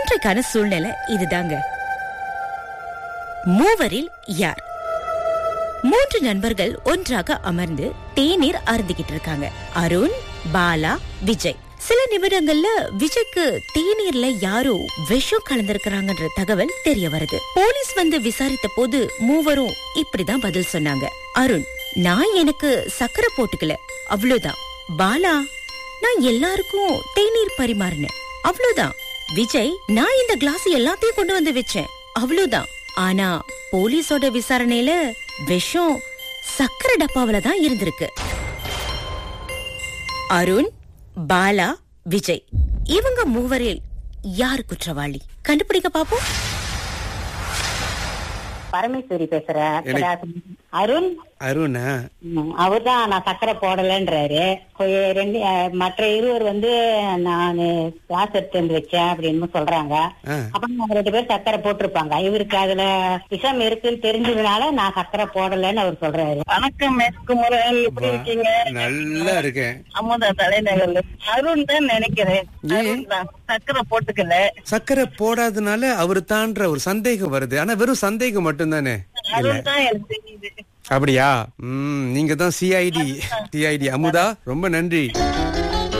இன்றைக்கான சூழ்நிலை இதுதாங்க மூவரில் யார் மூன்று நண்பர்கள் ஒன்றாக அமர்ந்து தேநீர் அருந்திக்கிட்டு இருக்காங்க அருண் பாலா விஜய் சில நிமிடங்கள்ல விஜய்க்கு தேநீர்ல யாரோ விஷம் கலந்திருக்கிறாங்கன்ற தகவல் தெரிய வருது போலீஸ் வந்து விசாரித்த போது மூவரும் இப்படிதான் பதில் சொன்னாங்க அருண் நான் எனக்கு சக்கரை போட்டுக்கல அவ்வளவுதான் பாலா நான் எல்லாருக்கும் தேநீர் பரிமாறினேன் அவ்வளவுதான் விஜய் நான் இந்த கிளாஸ் எல்லாத்தையும் கொண்டு வந்து வச்சேன் அவ்வளவுதான் ஆனா போலீஸோட விசாரணையில விஷம் சக்கரை டப்பாவில தான் இருந்திருக்கு அருண் பாலா விஜய் இவங்க மூவரில் யார் குற்றவாளி கண்டுபிடிக்க பாப்போம் பரமேஸ்வரி பேசுறேன் கடாசி. அருண் அருணா ம், அவர்தான் நான் சக்கரை போடலன்றாரு கொ- ரெண்டு அஹ், மற்ற இருவர் வந்து நான் கிளாஸ் எடுத்து வந்து வச்சேன் அப்படின்னு சொல்றாங்க ஆ. அப்புறம் அவங்க ரெண்டு பேரும் சக்கரை போட்டிருப்பாங்க இவருக்கு அதுல விஷம் இருக்குன்னு தெரிஞ்சதுனால நான் சக்கரை போடலன்னு அவர் சொல்றாரு வணக்கம் மேஸ் குமரன் எப்படி இருக்கீங்க நல்லா இருக்கேன் அமுதா தலைநகர்ல அருண் தான் நினைக்கிறேன் ஏன்? அருண் தான் சக்கரை போட்டுக்கல சக்கரை போடாதனால அவரு தான்ற ஒரு சந்தேகம் வருது ஆனா வெறும் சந்தேகம் மட்டும்தானே இல்ல அருண் தான் எனக்கு தெரியுது அப்படியா ம் நீங்க தான் சிஐடி சிஐடி அமுதா ரொம்ப நன்றி